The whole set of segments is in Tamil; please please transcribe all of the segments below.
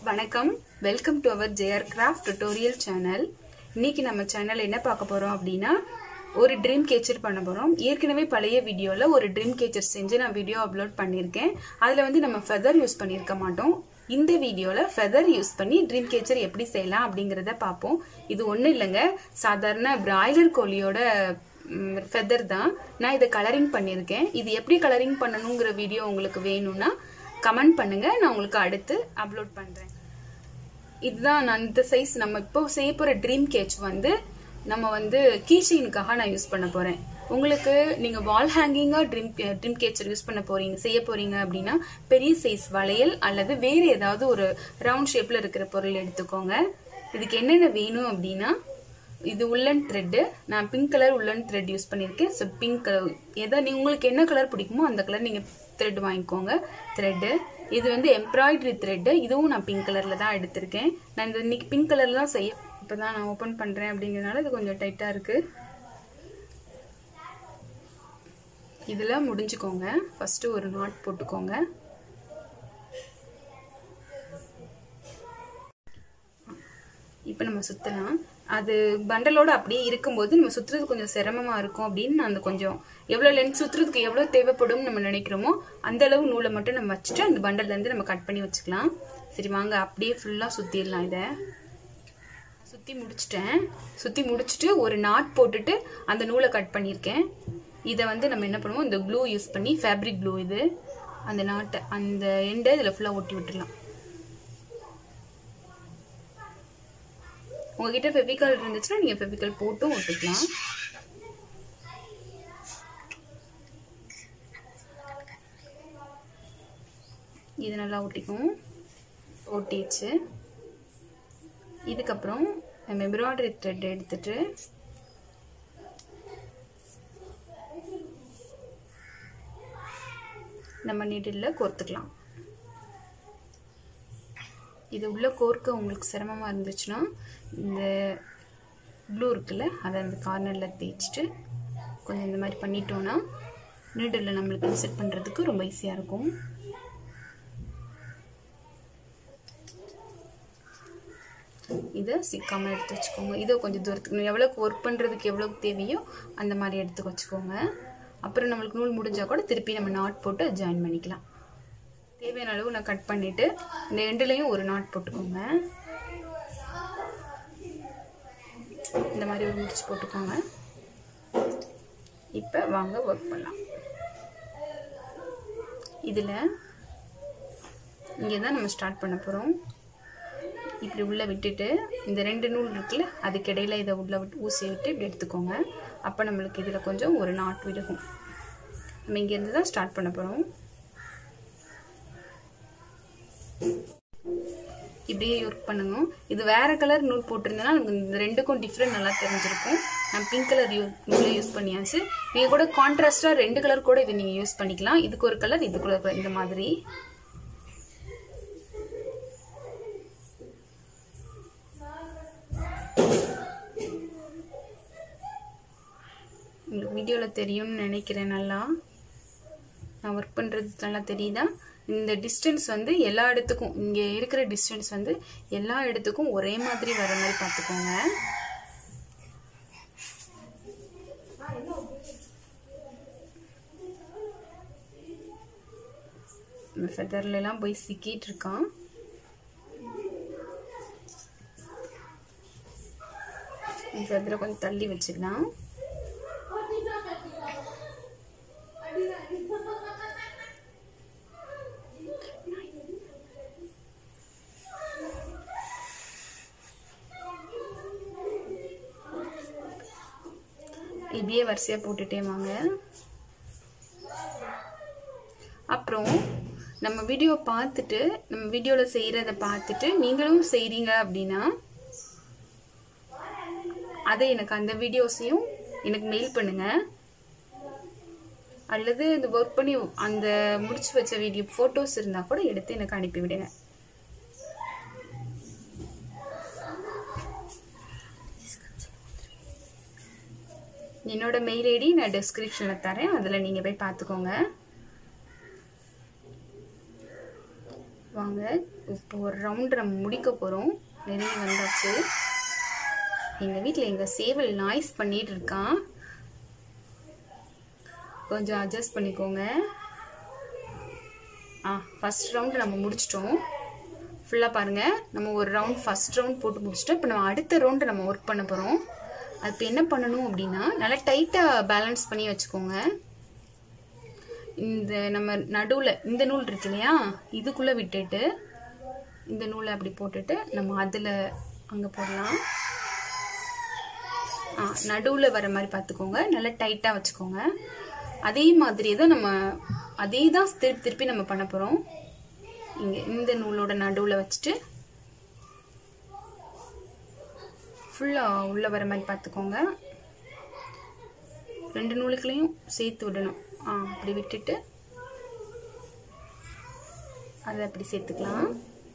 வணக்கம் welcome to our JR craft tutorial channel இன்னைக்கு நம்ம சேனல் என்ன பார்க்க போறோம் அப்படின்னா ஒரு ட்ரீம் கேச்சர் பண்ண போறோம் ஏற்கனவே பழைய வீடியோல ஒரு ட்ரீம் கேச்சர் செஞ்சு நான் வீடியோ அப்லோட் பண்ணியிருக்கேன் அதுல வந்து நம்ம ஃபெதர் யூஸ் பண்ணியிருக்க மாட்டோம் இந்த வீடியோல ஃபெதர் யூஸ் பண்ணி ட்ரீம் கேச்சர் எப்படி செய்யலாம் அப்படிங்கறத பார்ப்போம் இது ஒண்ணும் இல்லைங்க சாதாரண பிராய்லர் கோழியோட ஃபெதர் தான் நான் இதை கலரிங் பண்ணியிருக்கேன் இது எப்படி கலரிங் பண்ணணுங்கிற வீடியோ உங்களுக்கு வேணும்னா கமெண்ட் பண்ணுங்க நான் உங்களுக்கு அடுத்து அப்லோட் பண்றேன் இதுதான் நான் இந்த சைஸ் நம்ம இப்போ செய்ய போற ட்ரீம் கேச் வந்து நம்ம வந்து கீச்சைனுக்காக நான் யூஸ் பண்ண போறேன் உங்களுக்கு நீங்க வால் ஹேங்கிங்கா ட்ரீம் ட்ரீம் கேச்சர் யூஸ் பண்ண போறீங்க செய்ய போறீங்க அப்படின்னா பெரிய சைஸ் வளையல் அல்லது வேற ஏதாவது ஒரு ரவுண்ட் ஷேப்ல இருக்கிற பொருள் எடுத்துக்கோங்க இதுக்கு என்னென்ன வேணும் அப்படின்னா இது உள்ளன் த்ரெட்டு நான் pink colour woollen thread use பண்ணியிருக்கேன் ஸோ பிங்க் கலர் எதா நீ உங்களுக்கு என்ன கலர் பிடிக்குமோ அந்த கலர் நீங்கள் த்ரெட் வாங்கிக்கோங்க த்ரெட்டு இது வந்து எம்ப்ராய்டரி த்ரெட்டு இதுவும் நான் பிங்க் கலரில் தான் எடுத்திருக்கேன் நான் இந்த இன்னைக்கு பிங்க் கலரில் தான் செய்ய இப்போ தான் நான் ஓப்பன் பண்ணுறேன் அப்படிங்கிறதுனால இது கொஞ்சம் டைட்டாக இருக்குது இதில் முடிஞ்சுக்கோங்க ஃபஸ்ட்டு ஒரு நாட் போட்டுக்கோங்க இப்போ நம்ம சுற்றலாம் அது பண்டலோட அப்படியே இருக்கும்போது நம்ம சுற்றுறது கொஞ்சம் சிரமமாக இருக்கும் அப்படின்னு நான் அந்த கொஞ்சம் எவ்வளோ லென்த் சுற்றுறதுக்கு எவ்வளோ தேவைப்படும் நம்ம நினைக்கிறோமோ அந்த அளவு நூலை மட்டும் நம்ம வச்சுட்டு அந்த பண்டல்லேருந்து நம்ம கட் பண்ணி வச்சுக்கலாம் சரி வாங்க அப்படியே ஃபுல்லாக சுற்றிடலாம் இதை சுற்றி முடிச்சிட்டேன் சுற்றி முடிச்சுட்டு ஒரு நாட் போட்டுட்டு அந்த நூலை கட் பண்ணியிருக்கேன் இதை வந்து நம்ம என்ன பண்ணுவோம் இந்த க்ளூ யூஸ் பண்ணி ஃபேப்ரிக் க்ளூ இது அந்த நாட்டை அந்த எண்டை இதில் ஃபுல்லாக ஒட்டி விட்டுடலாம் உங்ககிட்ட ஃபெவிகால் இருந்துச்சுன்னா நீங்கள் ஃபெவிகால் போட்டும் ஒட்டிக்கலாம் இது நல்லா ஒட்டிக்கும் ஒட்டிடுச்சு இதுக்கப்புறம் நம்ம எம்ப்ராய்டரி த்ரெட் எடுத்துட்டு நம்ம நீடில் கோர்த்துக்கலாம் இது உள்ள கோர்க்க உங்களுக்கு சிரமமாக இருந்துச்சுன்னா இந்த ப்ளூ இருக்குல்ல அதை அந்த கார்னரில் தேய்ச்சிட்டு கொஞ்சம் இந்த மாதிரி பண்ணிட்டோன்னா நீடில் நம்மளுக்கு இன்செட் பண்ணுறதுக்கு ரொம்ப ஈஸியாக இருக்கும் இதை சிக்காமல் எடுத்து வச்சுக்கோங்க இதை கொஞ்சம் தூரத்துக்கு எவ்வளோக்கு ஒர்க் பண்ணுறதுக்கு எவ்வளோக்கு தேவையோ அந்த மாதிரி எடுத்து வச்சுக்கோங்க அப்புறம் நம்மளுக்கு நூல் முடிஞ்சால் கூட திருப்பி நம்ம நாட் போட்டு ஜாயின் பண்ணிக்கலாம் தேவையான அளவு நான் கட் பண்ணிவிட்டு இந்த எண்டுலேயும் ஒரு நாட் போட்டுக்கோங்க இந்த மாதிரி ஒரு முடிச்சு போட்டுக்கோங்க இப்போ வாங்க ஒர்க் பண்ணலாம் இதில் இங்கே தான் நம்ம ஸ்டார்ட் பண்ண போகிறோம் இப்படி உள்ளே விட்டுட்டு இந்த ரெண்டு நூல் இருக்குல்ல அதுக்கு இடையில இதை உள்ளே விட்டு ஊசி விட்டு இப்படி எடுத்துக்கோங்க அப்போ நம்மளுக்கு இதில் கொஞ்சம் ஒரு நாட் விடுகும் நம்ம இங்கேருந்து தான் ஸ்டார்ட் பண்ண போகிறோம் இப்படியே ஒர்க் பண்ணுங்க இது வேற கலர் நூல் போட்டிருந்தேன்னா நமக்கு இந்த ரெண்டுக்கும் டிஃப்ரெண்ட் நல்லா தெரிஞ்சிருக்கும் நான் பிங்க் கலர் யூ நூலை யூஸ் பண்ணியாச்சு நீங்கள் கூட கான்ட்ராஸ்டாக ரெண்டு கலர் கூட இது நீங்கள் யூஸ் பண்ணிக்கலாம் இதுக்கு ஒரு கலர் இதுக்கு ஒரு கலர் இந்த மாதிரி உங்களுக்கு வீடியோவில் தெரியும்னு நினைக்கிறேன் நல்லா நான் ஒர்க் பண்ணுறது நல்லா தெரியுதா இந்த டிஸ்டன்ஸ் வந்து எல்லா இடத்துக்கும் இங்கே இருக்கிற டிஸ்டன்ஸ் வந்து எல்லா இடத்துக்கும் ஒரே மாதிரி வர மாதிரி பார்த்துக்கோங்க ஃபெதர்லாம் போய் சிக்கிட்டு இருக்கான் ஃபெதரை கொஞ்சம் தள்ளி வச்சிடலாம் இப்படியே வரிசையாக போட்டுட்டே வாங்க அப்புறம் நம்ம வீடியோ பார்த்துட்டு நம்ம வீடியோவில் செய்கிறத பார்த்துட்டு நீங்களும் செய்கிறீங்க அப்படின்னா அதை எனக்கு அந்த வீடியோஸையும் எனக்கு மெயில் பண்ணுங்க அல்லது இந்த ஒர்க் பண்ணி அந்த முடிச்சு வச்ச வீடியோ ஃபோட்டோஸ் இருந்தால் கூட எடுத்து எனக்கு அனுப்பி விடுங்க என்னோட மெயில் ஐடி நான் டிஸ்கிரிப்ஷனில் தரேன் அதில் நீங்கள் போய் பார்த்துக்கோங்க வாங்க இப்போ ஒரு ரவுண்டு நம்ம முடிக்க போகிறோம் நெருங்கி வந்தாச்சு எங்கள் வீட்டில் எங்கள் சேவல் நாய்ஸ் பண்ணிட்டு இருக்கான் கொஞ்சம் அட்ஜஸ்ட் பண்ணிக்கோங்க ஆ ஃபஸ்ட் ரவுண்டு நம்ம முடிச்சிட்டோம் ஃபுல்லாக பாருங்கள் நம்ம ஒரு ரவுண்ட் ஃபஸ்ட் ரவுண்ட் போட்டு முடிச்சிட்டோம் இப்போ நம்ம அடுத்த ரவுண்டு நம்ம ஒர்க் பண்ண போகிறோம் அதுக்கு என்ன பண்ணணும் அப்படின்னா நல்லா டைட்டாக பேலன்ஸ் பண்ணி வச்சுக்கோங்க இந்த நம்ம நடுவில் இந்த நூல் இருக்கு இல்லையா இதுக்குள்ளே விட்டுட்டு இந்த நூலை அப்படி போட்டுட்டு நம்ம அதில் அங்கே போடலாம் ஆ நடுவில் வர மாதிரி பார்த்துக்கோங்க நல்லா டைட்டாக வச்சுக்கோங்க அதே மாதிரியே தான் நம்ம அதே தான் திருப்பி திருப்பி நம்ம பண்ண போகிறோம் இங்கே இந்த நூலோட நடுவில் வச்சுட்டு ஃபுல்லாக உள்ளே வர மாதிரி பார்த்துக்கோங்க ரெண்டு நூலுக்குலையும் சேர்த்து விடணும் ஆ அப்படி விட்டுட்டு அதை அப்படி சேர்த்துக்கலாம்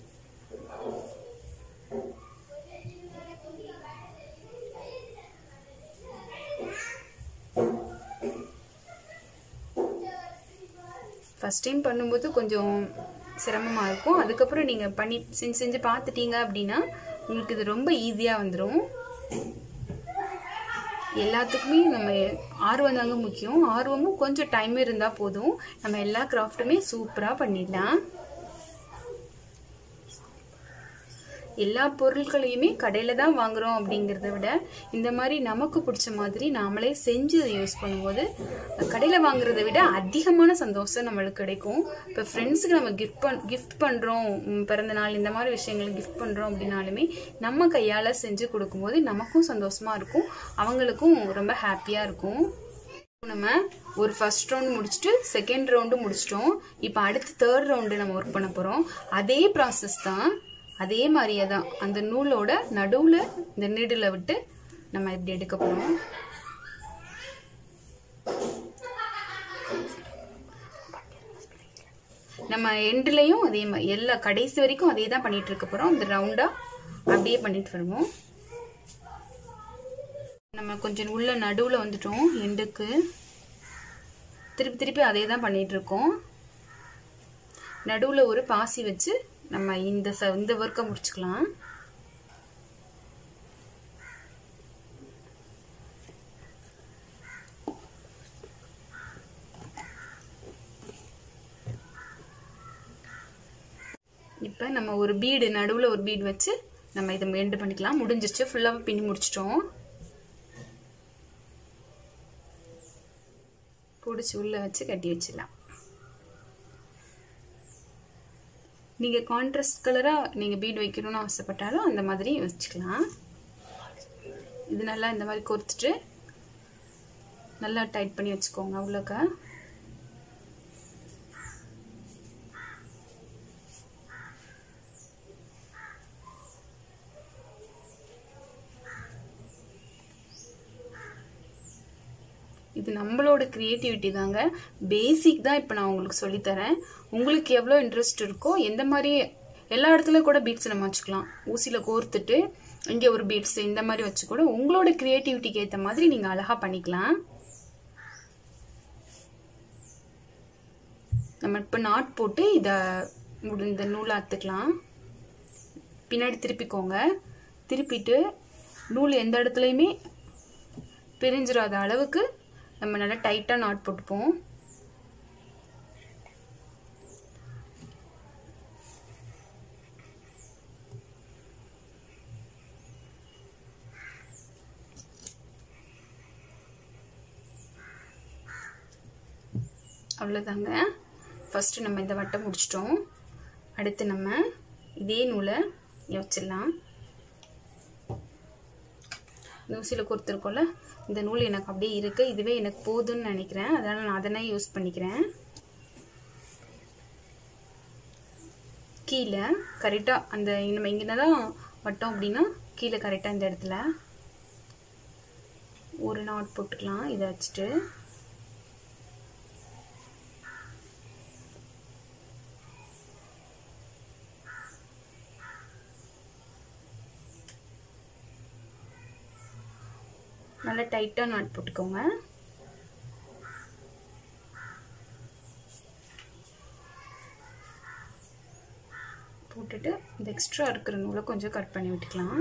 ஃபஸ்ட் டைம் பண்ணும்போது கொஞ்சம் சிரமமாக இருக்கும் அதுக்கப்புறம் நீங்கள் பண்ணி செஞ்சு செஞ்சு பார்த்துட்டீங்க அப்படின்னா உங்களுக்கு இது ரொம்ப ஈஸியாக வந்துடும் எல்லாத்துக்குமே நம்ம ஆர்வம் தாங்க முக்கியம் ஆர்வமும் கொஞ்சம் டைம் இருந்தால் போதும் நம்ம எல்லா கிராஃப்ட்டுமே சூப்பராக பண்ணிடலாம் எல்லா பொருட்களையுமே கடையில் தான் வாங்குறோம் அப்படிங்கிறத விட இந்த மாதிரி நமக்கு பிடிச்ச மாதிரி நாமளே செஞ்சு யூஸ் பண்ணும்போது கடையில் வாங்குறத விட அதிகமான சந்தோஷம் நம்மளுக்கு கிடைக்கும் இப்போ ஃப்ரெண்ட்ஸுக்கு நம்ம கிஃப்ட் பண் கிஃப்ட் பண்ணுறோம் பிறந்த நாள் இந்த மாதிரி விஷயங்கள் கிஃப்ட் பண்ணுறோம் அப்படின்னாலுமே நம்ம கையால் செஞ்சு கொடுக்கும்போது நமக்கும் சந்தோஷமாக இருக்கும் அவங்களுக்கும் ரொம்ப ஹாப்பியாக இருக்கும் நம்ம ஒரு ஃபர்ஸ்ட் ரவுண்ட் முடிச்சுட்டு செகண்ட் ரவுண்டு முடிச்சிட்டோம் இப்போ அடுத்து தேர்ட் ரவுண்டு நம்ம ஒர்க் பண்ண போகிறோம் அதே ப்ராசஸ் தான் அதே மாதிரியே தான் அந்த நூலோட நடுவில் இந்த நீடில் விட்டு நம்ம இப்படி எடுக்க போகிறோம் நம்ம எண்டுலேயும் அதே மாதிரி எல்லா கடைசி வரைக்கும் அதே தான் பண்ணிட்டு இருக்க போகிறோம் இந்த ரவுண்டாக அப்படியே பண்ணிட்டு வருவோம் நம்ம கொஞ்சம் உள்ள நடுவில் வந்துட்டோம் எண்டுக்கு திருப்பி திருப்பி அதே தான் பண்ணிட்டு இருக்கோம் நடுவில் ஒரு பாசி வச்சு நம்ம இந்த ச இந்த ஒர்க்கை முடிச்சுக்கலாம் இப்போ நம்ம ஒரு பீடு நடுவில் ஒரு பீடு வச்சு நம்ம இதை எண்டு பண்ணிக்கலாம் முடிஞ்சிச்சு ஃபுல்லாக பின்னி முடிச்சிட்டோம் பிடிச்சி உள்ளே வச்சு கட்டி வச்சிடலாம் நீங்கள் கான்ட்ராஸ்ட் கலராக நீங்கள் பீட் வைக்கணும்னு ஆசைப்பட்டாலும் அந்த மாதிரி வச்சுக்கலாம் இது நல்லா இந்த மாதிரி கொறுத்துட்டு நல்லா டைட் பண்ணி வச்சுக்கோங்க உள்ளக்க இது நம்மளோட க்ரியேட்டிவிட்டி தாங்க பேசிக் தான் இப்போ நான் உங்களுக்கு சொல்லித்தரேன் உங்களுக்கு எவ்வளோ இன்ட்ரெஸ்ட் இருக்கோ எந்த மாதிரி எல்லா இடத்துல கூட பீட்ஸ் நம்ம வச்சுக்கலாம் ஊசியில் கோர்த்துட்டு இங்கே ஒரு பீட்ஸ் இந்த மாதிரி வச்சு கூட உங்களோட க்ரியேட்டிவிட்டிக்கு ஏற்ற மாதிரி நீங்கள் அழகாக பண்ணிக்கலாம் நம்ம இப்போ நாட் போட்டு இதை இந்த நூலை அத்துக்கலாம் பின்னாடி திருப்பிக்கோங்க திருப்பிட்டு நூல் எந்த இடத்துலையுமே பிரிஞ்சிடாத அளவுக்கு நம்ம நல்லா டைட்டாக நாட் போட்டுப்போம் அவ்வளோதாங்க ஃபஸ்ட்டு நம்ம இந்த வட்டம் முடிச்சிட்டோம் அடுத்து நம்ம இதே நூலை வச்சிடலாம் ஊசியில் கொடுத்துருக்கோம்ல இந்த நூல் எனக்கு அப்படியே இருக்குது இதுவே எனக்கு போதும்னு நினைக்கிறேன் அதனால் நான் அதனே யூஸ் பண்ணிக்கிறேன் கீழே கரெக்டாக அந்த நம்ம இங்கே தான் வட்டோம் அப்படின்னா கீழே கரெக்டாக இந்த இடத்துல ஒரு நாட் போட்டுக்கலாம் இதை வச்சுட்டு நல்லா டைட்டாக நாட் போட்டுக்கோங்க போட்டுட்டு இந்த எக்ஸ்ட்ரா இருக்கிற நூலை கொஞ்சம் கட் பண்ணி விட்டுக்கலாம்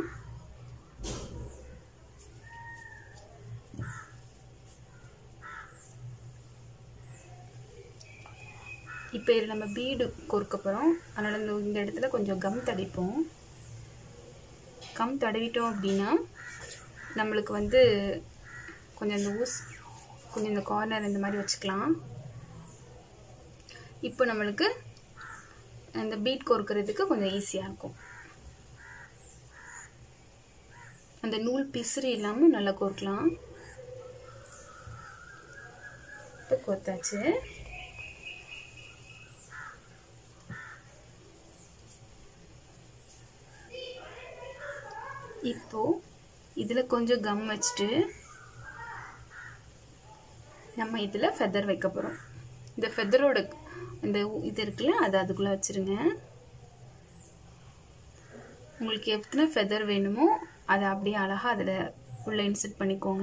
இப்போ இதில் நம்ம பீடு கொறுக்க போகிறோம் அதனால் இந்த இந்த இடத்துல கொஞ்சம் கம் தடிப்போம் கம் தடவிட்டோம் அப்படின்னா நம்மளுக்கு வந்து கொஞ்சம் இந்த ஊஸ் கொஞ்சம் இந்த கார்னர் இந்த மாதிரி வச்சுக்கலாம் இப்போ நம்மளுக்கு இந்த பீட் கோர்க்கறதுக்கு கொஞ்சம் ஈஸியாக இருக்கும் அந்த நூல் பிசுறு இல்லாமல் நல்லா கோர்க்கலாம் இப்போ கோர்த்தாச்சு இப்போ இதில் கொஞ்சம் கம் வச்சுட்டு நம்ம இதில் ஃபெதர் வைக்க போகிறோம் இந்த ஃபெதரோட இந்த இது இருக்குல்ல அது அதுக்குள்ளே வச்சுருங்க உங்களுக்கு எத்தனை ஃபெதர் வேணுமோ அதை அப்படியே அழகாக அதில் உள்ளே இன்செர்ட் பண்ணிக்கோங்க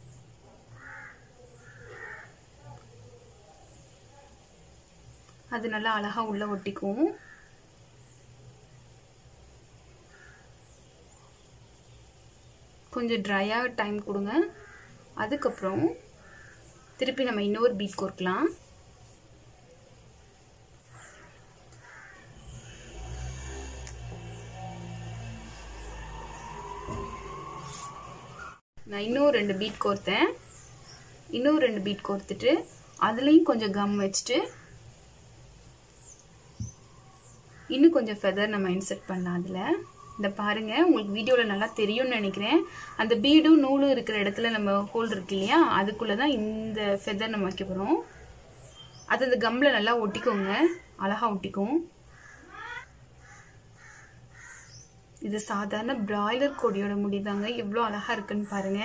அது நல்லா அழகாக உள்ளே ஒட்டிக்கும் கொஞ்சம் ட்ரையாக டைம் கொடுங்க அதுக்கப்புறம் திருப்பி நம்ம இன்னொரு பீட் கோர்க்கலாம் நான் இன்னும் ரெண்டு பீட் கோர்த்தேன் இன்னும் ரெண்டு பீட் கோர்த்துட்டு அதுலேயும் கொஞ்சம் கம் வச்சுட்டு இன்னும் கொஞ்சம் ஃபெதர் நம்ம இன்செர்ட் பண்ணலாம் அதில் இந்த பாருங்க உங்களுக்கு வீடியோவில் நல்லா தெரியும்னு நினைக்கிறேன் அந்த பீடும் நூலும் இருக்கிற இடத்துல நம்ம ஹோல் இருக்கு இல்லையா அதுக்குள்ளே தான் இந்த ஃபெதர் நம்ம வைக்க போகிறோம் அது அந்த கம்மில் நல்லா ஒட்டிக்கோங்க அழகாக ஒட்டிக்கும் இது சாதாரண பிராய்லர் கோடியோட முடிதாங்க எவ்வளோ அழகாக இருக்குன்னு பாருங்க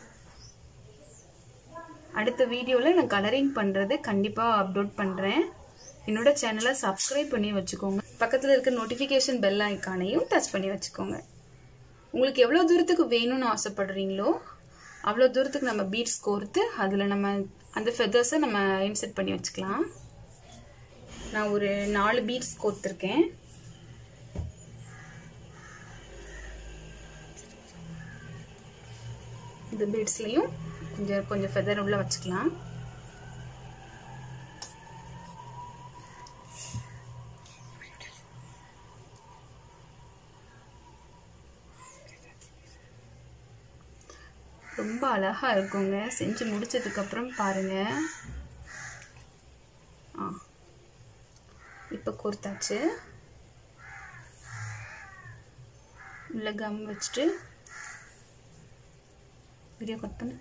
அடுத்த வீடியோவில் நான் கலரிங் பண்ணுறது கண்டிப்பாக அப்லோட் பண்ணுறேன் என்னோட சேனலை சப்ஸ்கிரைப் பண்ணி வச்சுக்கோங்க பக்கத்தில் இருக்க நோட்டிஃபிகேஷன் பெல் ஐக்கானையும் டச் பண்ணி வச்சுக்கோங்க உங்களுக்கு எவ்வளோ தூரத்துக்கு வேணும்னு ஆசைப்படுறீங்களோ அவ்வளோ தூரத்துக்கு நம்ம பீட்ஸ் கோர்த்து அதில் நம்ம அந்த ஃபெதர்ஸை நம்ம இன்செர்ட் பண்ணி வச்சுக்கலாம் நான் ஒரு நாலு பீட்ஸ் கோர்த்துருக்கேன் இந்த பீட்ஸ்லையும் கொஞ்சம் கொஞ்சம் ஃபெதர் உள்ள வச்சுக்கலாம் ரொம்ப அழகாக இருக்குங்க செஞ்சு முடிச்சதுக்கப்புறம் பாருங்க ஆ இப்போ கோர்த்தாச்சு உள்ள கம் வச்சுட்டு வீடியோ கட் பண்ணு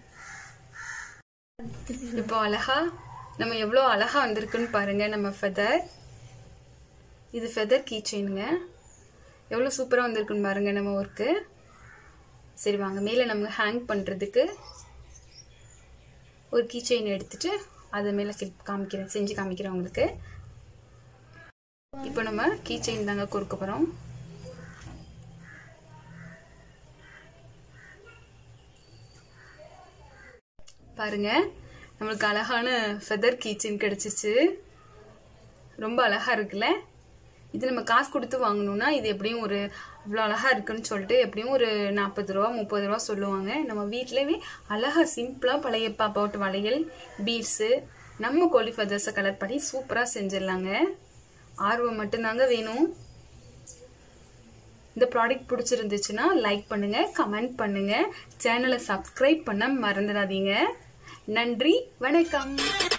இப்போ அழகா நம்ம எவ்வளோ அழகா வந்திருக்குன்னு பாருங்க நம்ம ஃபெதர் இது ஃபெதர் கீ செயினுங்க எவ்வளோ சூப்பராக வந்திருக்குன்னு பாருங்க நம்ம ஒர்க்கு சரி வாங்க மேலே நம்ம ஹேங் பண்ணுறதுக்கு ஒரு கீ செயின் எடுத்துட்டு அதை மேலே காமிக்கிறேன் செஞ்சு காமிக்கிறேன் உங்களுக்கு இப்போ நம்ம கீ செயின் தாங்க கொடுக்க போகிறோம் பாருங்க நம்மளுக்கு அழகான ஃபெதர் கீச்சன் கிடைச்சிச்சு ரொம்ப அழகா இருக்குல்ல இது நம்ம காசு கொடுத்து வாங்கணும்னா இது எப்படியும் ஒரு அவ்வளோ அழகா இருக்குன்னு சொல்லிட்டு எப்படியும் ஒரு நாற்பது ரூபா முப்பது ரூபா சொல்லுவாங்க நம்ம வீட்லயே அழகா சிம்பிளா பழைய பாப்பாவோட வளையல் பீட்ஸு நம்ம கோழி ஃபெதர்ஸை கலர் பண்ணி சூப்பரா செஞ்சிடலாங்க ஆர்வம் மட்டும்தாங்க வேணும் இந்த ப்ராடக்ட் பிடிச்சிருந்துச்சுன்னா லைக் பண்ணுங்க கமெண்ட் பண்ணுங்க சேனலை சப்ஸ்கிரைப் பண்ண மறந்துடாதீங்க நன்றி வணக்கம்